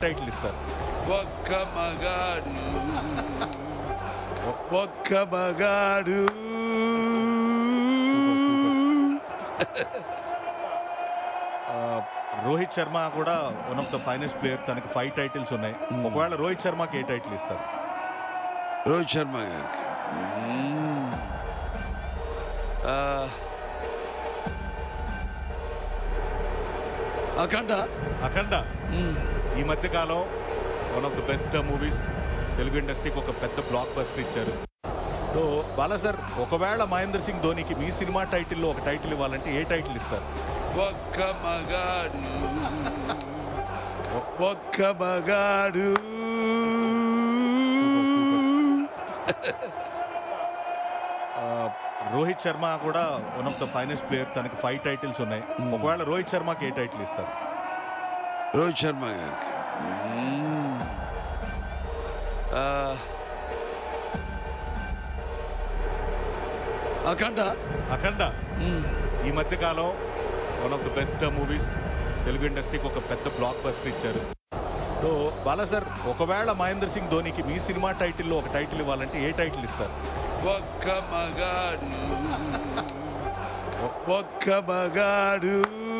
Title ఇస్తారు ఒక్క మగాడు ఒక్క మగాడు ఆ, రోహిత్ శర్మ కూడా one of the finest player తనకి ఫైవ్ టైటిల్స్ ఉన్నాయి ఒకవేళ రోహిత్ శర్మకి ఏ టైటిల్ ఇస్తారు రోహిత్ శర్మ గారికి మ్మ్. ఆ, అఖండ అఖండ మ్మ్. ఈ మధ్య కాలం one of the best movies Telugu ఇండస్ట్రీకి ఒక పెద్ద బ్లాక్ బస్టర్ ఇచ్చారు సో బాలా సార్ ఒకవేళ మహేందర్ సింగ్ ధోనికి మీ సినిమా టైటిల్లో ఒక టైటిల్ ఇవ్వాలంటే ఏ టైటిల్ ఇస్తారు ఒక్క మగాడు ఒక్క మగాడు ఆ, రోహిత్ శర్మ కూడా one of the finest player తనకి ఫైవ్ టైటిల్స్ ఉన్నాయి ఒకవేళ రోహిత్ శర్మకి ఏ టైటిల్ ఇస్తారు రోహిత్ శర్మ గారికి మ్మ్. ఆ, అఖండ అఖండ మ్మ్. ఈ మధ్య కాలం one of the best movies Telugu ఇండస్ట్రీకి ఒక పెద్ద బ్లాక్ బస్టర్ ఇచ్చారు సో బాలా సార్ ఒకవేళ మహేందర్ సింగ్ ధోనికి మీ సినిమా టైటిల్లో ఒక టైటిల్ ఇవ్వాలంటే ఏ టైటిల్ ఇస్తారు ఒక్క మగాడు ఒక్క మగాడు